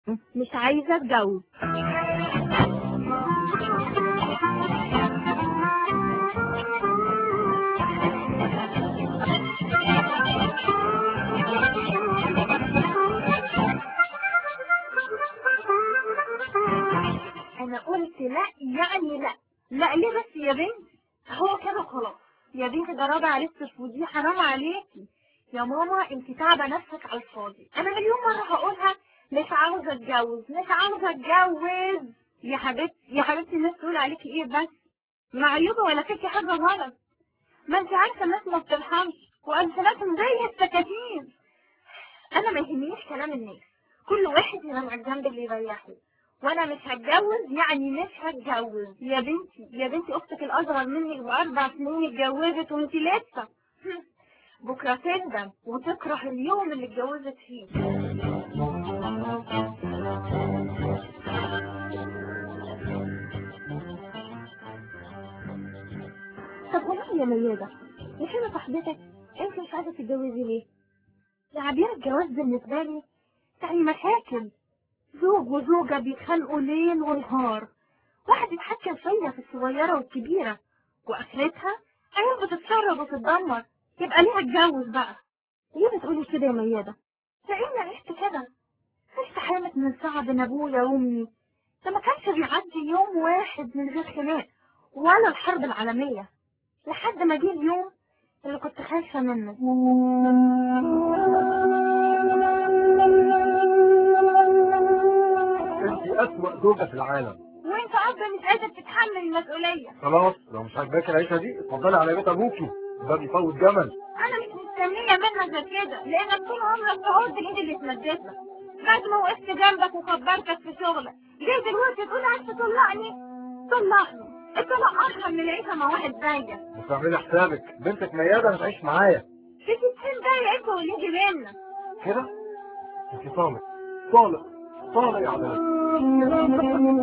مش عايزة اتجوز انا قلت لا يعني لا لا ليه بس يا بنت هو كده خلاص يا بنتي ده رابع عليك ودي حرام عليكي يا ماما انت تعبه نفسك على الفاضي انا مليون مره هقولها مش عاوزه اتجوز مش عاوزه اتجوز يا حبيبتي يا حبيبتي الناس تقول عليكي ايه بس معيوبه ولا فيكي حاجه غلط ما انت عارفه الناس ما بترحمش وامثالاتهم زي السكاكين انا ما يهمنيش كلام الناس كل واحد ينام على الجنب اللي يريحه وانا مش هتجوز يعني مش هتجوز يا بنتي يا بنتي اختك الاصغر منك باربع سنين اتجوزت وانت لسه بكره تندم وتكره اليوم اللي اتجوزت فيه طب والله يا ميادة مش انا صاحبتك انت مش عايزة تتجوزي ليه؟ يا عبير الجواز بالنسبه لي يعني مشاكل زوج وزوجة بيتخانقوا ليل ونهار واحد يتحكم فيا في الصغيرة والكبيرة وآخرتها عيال بتتشرب وتتدمر يبقى ليه اتجوز بقى ليه بتقولي كده يا ميادة؟ لأني عشت كده عشت حياة من ساعة بين أبويا وأمي ده ما كانش بيعدي يوم واحد من غير خناق ولا الحرب العالمية لحد ما جه اليوم اللي كنت خايفة منه انت اسوأ زوجة في العالم وانت أب مش قادر تتحمل المسؤولية خلاص لو مش عاجباك العيشة دي اتفضلي على بيت ابوكي ده بيفوت جمل انا مش مستنيه منك غير كده لانك طول عمرك تعود بالايد اللي اتمدت لك بعد ما وقفت جنبك وكبرتك في شغلك ليه دلوقتي تقول عايز تطلقني طلقني الطلاق ارحم من العيشه مع واحد زيك مش تعملي حسابك بنتك ميادة هتعيش معايا في 60 دقايق انت واللي بينا كده انت طالق طالق طالق يا عباد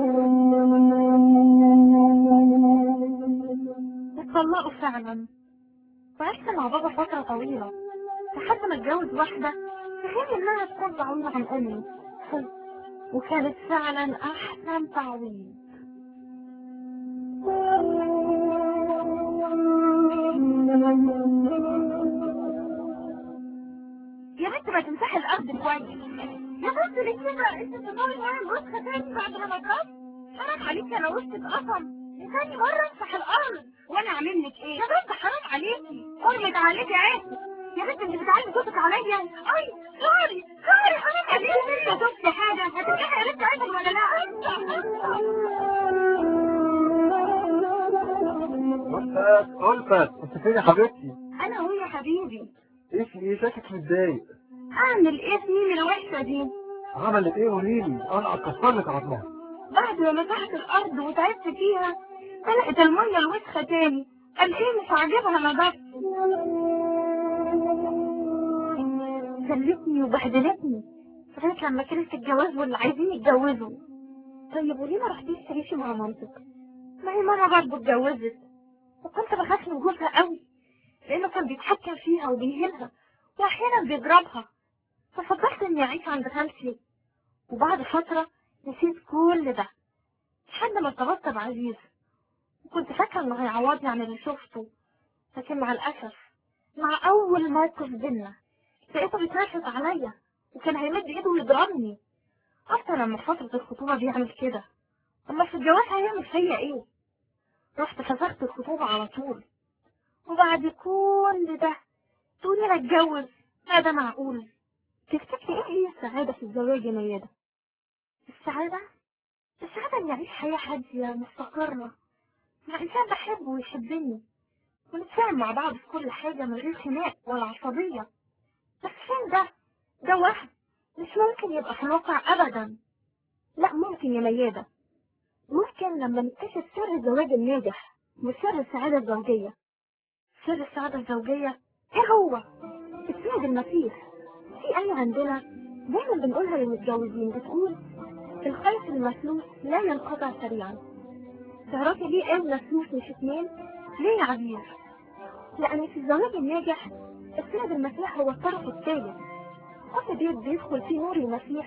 اتطلقوا فعلا وعشت مع بابا فترة طويلة لحد ما اتجوز واحدة في حين انها تكون تعويض عن امي وكانت فعلا احسن تعويض يا بنت ما تمسحي الارض كويس يا بنت ليه كده انت تدوري معايا الوسخه تاني بعد ما نضفت حرام عليك انا وسخ اتقطم تاني مره امسح الارض وانا اعمل لك ايه يا بنت حرام عليكي حرمت عليكي عيب يا بنت انت بتعلي صوتك عليا اي سوري سوري حرام عليكي انت شفت حاجه هتفتحي يا بنت عيبك ولا لا ألفت ألفت انت فين يا حبيبتي انا هو يا حبيبي ايه في ايه شكلك متضايق اعمل ايه في مين الوحشه دي عملت ايه قوليلي انا هكسر لك عظمها بعد ما مسحت الارض وتعبت فيها طلعت الميه الوسخه تاني قال ايه مش عاجبها نظافه سلتني وبهدلتني لغايه لما كانت الجواز واللي عايزين يتجوزوا طيب وليه ما رحتيش تعيشي مع مامتك؟ ما هي ماما برضه اتجوزت وكنت بخاف من جوزها قوي لانه كان بيتحكم فيها وبيهينها واحيانا بيضربها ففضلت اني اعيش عند خالتي وبعد فتره نسيت كل ده لحد ما ارتبطت بعزيز وكنت فاكره انه هيعوضني عن اللي شفته لكن مع الاسف مع اول موقف بينا لقيته بيتنرفز عليا وكان هيمد ايده ويضربني اكتر لما في فتره الخطوبه بيعمل كده اما في الجواز هيعمل فيا ايه رحت فسخت الخطوبة على طول وبعد كل ده تقولي انا اتجوز لا ده معقول تفتكري ايه هي السعادة في الزواج يا ميادة؟ السعادة السعادة اني اعيش حياة هادية مستقرة مع انسان بحبه ويحبني ونتفاهم مع بعض في كل حاجة من غير خناق ولا عصبية بس فين ده؟ ده وهم مش ممكن يبقى في الواقع ابدا لا ممكن يا ميادة ممكن لما نكتشف سر الزواج الناجح وسر السعادة الزوجية سر السعادة الزوجية ايه هو؟ السيد المسيح في آية عندنا دايما بنقولها للمتجوزين بتقول الخيط المسلوس لا ينقطع سريعا تعرفي ليه قال مسلوس مش اتنين؟ ليه يا عبير؟ لأن في الزواج الناجح السيد المسيح هو الطرف الثالث كل بيت بيدخل فيه نور المسيح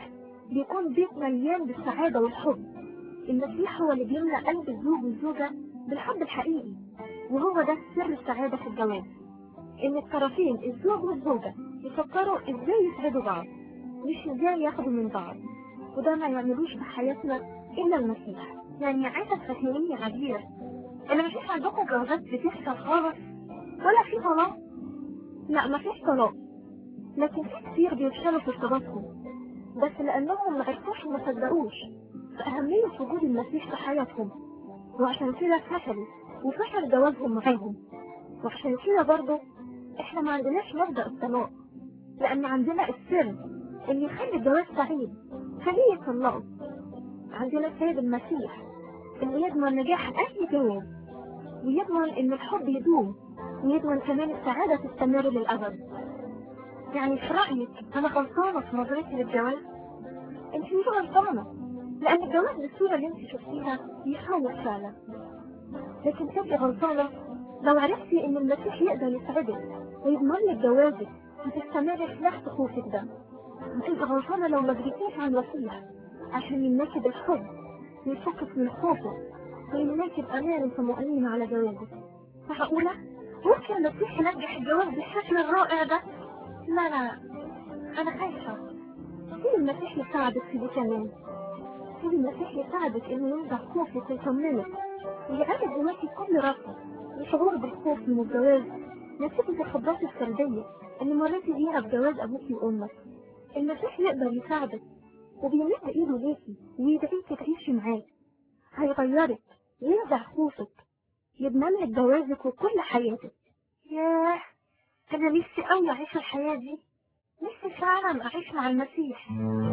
بيكون بيت مليان بالسعادة والحب المسيح هو اللي بيملأ قلب الزوج والزوجة بالحب الحقيقي وهو ده سر السعادة في الجواز إن الطرفين الزوج والزوجة يفكروا إزاي يسعدوا بعض مش إزاي ياخدوا من بعض وده ما يعملوش في حياتنا إلا المسيح يعني عايزة تفهميني يا عبير إن مفيش عندكم جوازات بتحصل خالص ولا في طلاق لا مفيش طلاق لكن في كتير بيفشلوا في ارتباطهم بس لأنهم ما عرفوش وما صدقوش بأهمية وجود المسيح في حياتهم وعشان كده فشلوا وفشل جوازهم معاهم وعشان كده برضه احنا ما عندناش مبدأ الطلاق لأن عندنا السر اللي يخلي الجواز سعيد خليه يطلقوا عندنا السيد المسيح اللي يضمن نجاح أي جواز ويضمن إن الحب يدوم ويضمن كمان السعادة تستمر للأبد يعني في رأيك أنا غلطانة في نظرتي للجواز انت مش غلطانة لأن الجواز بالصورة اللي انت شفتيها يخوف فعلا لكن تبقي غلطانة لو عرفتي إن المسيح يقدر يسعدك ويضمن لك جوازك وتستمري في نفس خوفك ده وتبقي غلطانة لو ما جريتيش عن المسيح عشان يملاكي بالحب ويفكك من خوفه ويملاكي بأمان وطمأنينة على جوازك معقولة؟ ممكن المسيح ينجح الجواز بالشكل الرائع ده؟ لا لا أنا خايفة سيب المسيح يساعدك في دي كمان سيب المسيح يساعدك إنه ينزع خوفك ويطمنك ويعالج جواكي كل رفض وشعور بالخوف من الجواز نتيجة الخبرات السلبية اللي مريتي بيها بجواز أبوكي وأمك المسيح يقدر يساعدك وبيمد إيده ليكي ويدعيكي تعيشي معاه هيغيرك ينزع خوفك يضمن لك جوازك وكل حياتك ياه أنا نفسي أوي أعيش الحياة دي نفسي فعلا أعيش مع المسيح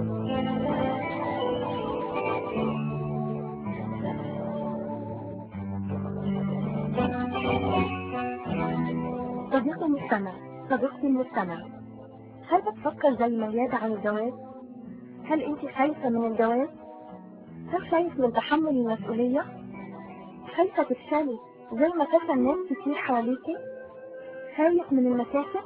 صديقي المستمع صديقتي المستمع هل بتفكر زي ميادة عن الجواز؟ هل انت خايفة من الجواز؟ هل خايف من تحمل المسؤولية؟ خايفة تفشلي زي ما فشل ناس كتير حواليكي؟ خايف من المشاكل؟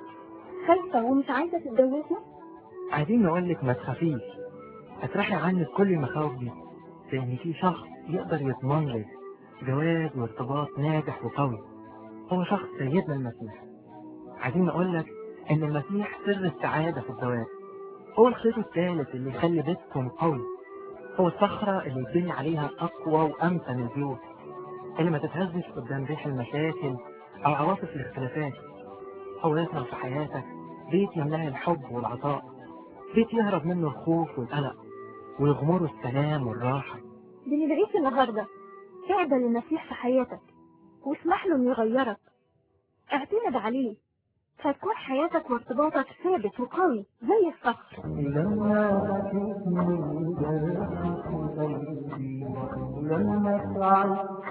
خايفة ومش عايزة تتجوزي؟ عايزين نقول لك ما تخافيش اطرحي عنك كل المخاوف دي لان في شخص يقدر يضمن لك جواز وارتباط ناجح وقوي هو شخص سيدنا المسيح عايزين نقول لك ان المسيح سر السعادة في الزواج هو الخيط الثالث اللي يخلي بيتكم قوي هو الصخرة اللي يبني عليها أقوى وأمتن البيوت اللي ما تتهزش قدام ريح المشاكل أو عواطف الاختلافات هو يصنع في حياتك بيت يملاه الحب والعطاء بيت يهرب منه الخوف والقلق ويغمره السلام والراحة بندعيك النهاردة اقبل المسيح في حياتك واسمح له انه يغيرك اعتمد عليه فتكون حياتك وارتباطك ثابت وقوي زي الصخر لما بكيت من جرحك قلبي لما سعدت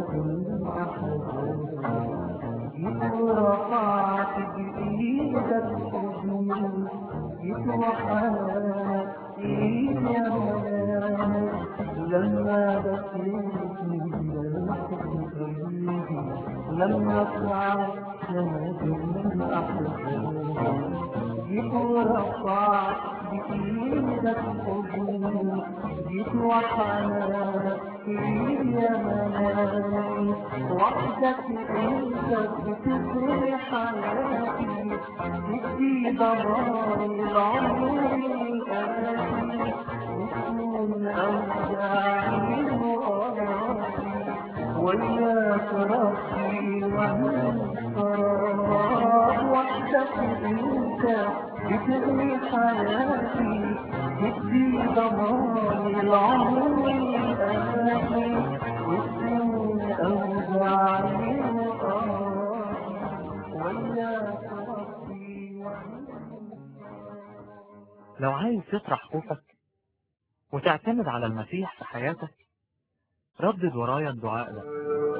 من أحزاني جيت ورفعت بإيدك حزني جيت وحنانك إيد يا منام لما بكيت من جرحك قلبي لما سعدت من أحزاني جيت ورفعت بإيدك حضني جيت وحنانك يا منامي وحدك انت بتسري حياتي تدي ضمان العمر الآتي وتكون أوجاعي وآراتي وياك ربي وانصراف وحدك انت بتغني حياتي بدي ضمان العمر الآتي وتكون أوجاعي وآراتي وياك ربي لو عايز تطرح خوفك وتعتمد على المسيح في حياتك ردد ورايا الدعاء ده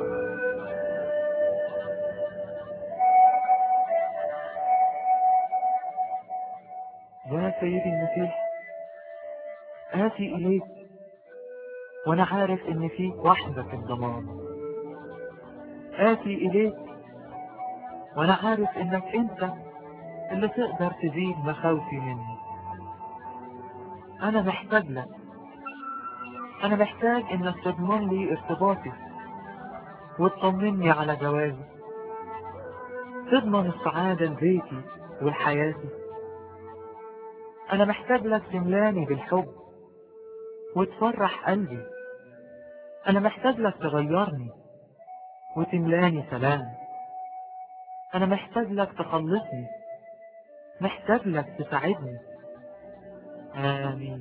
يا سيدي المسيح آتي إليك وأنا عارف إن فيك وحدك الضمان آتي إليك وأنا عارف إنك أنت اللي تقدر تزيد مخاوفي مني أنا محتاج لك أنا محتاج إنك تضمن لي ارتباطي وتطمني على جوازي تضمن السعادة لبيتي ولحياتي أنا محتاج لك تملاني بالحب وتفرح قلبي أنا محتاج لك تغيرني وتملاني سلام أنا محتاج لك تخلصني محتاج لك تساعدني آمين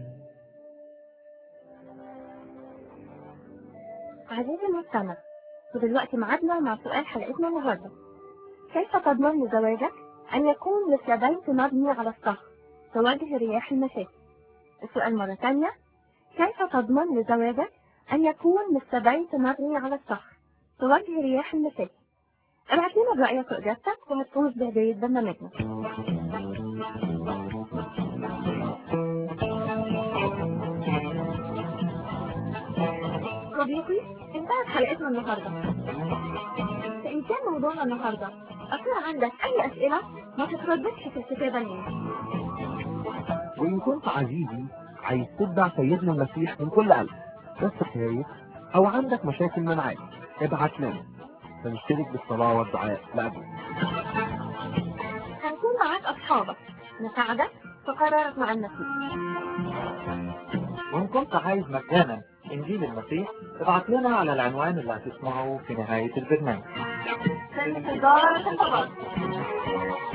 عزيزي المستمع ودلوقتي معادنا مع سؤال حلقتنا النهارده كيف تضمن لزواجك أن يكون مثل بيت مبني على الصخر تواجه رياح المشاكل السؤال مرة تانية كيف تضمن لزواجك أن يكون مثل بيت مبني على الصخر تواجه رياح المشاكل ابعت لنا رأيك وإجابتك وهتفوز بهدية برنامجنا صديقي انتهت حلقتنا النهارده فإن كان موضوعنا النهارده أثار عندك أي أسئلة ما تترددش في الكتابة لنا وإن كنت عزيزي عايز تتبع سيدنا المسيح من كل قلب بس خايف أو عندك مشاكل منعاه ابعت لنا فنشترك بالصلاة والدعاء لأجلك هنكون معاك أصحابك نساعدك في قرارك مع المسيح وإن كنت عايز مجانا إنجيل المسيح ابعت لنا على العنوان اللي هتسمعه في نهاية البرنامج في انتظار الخبر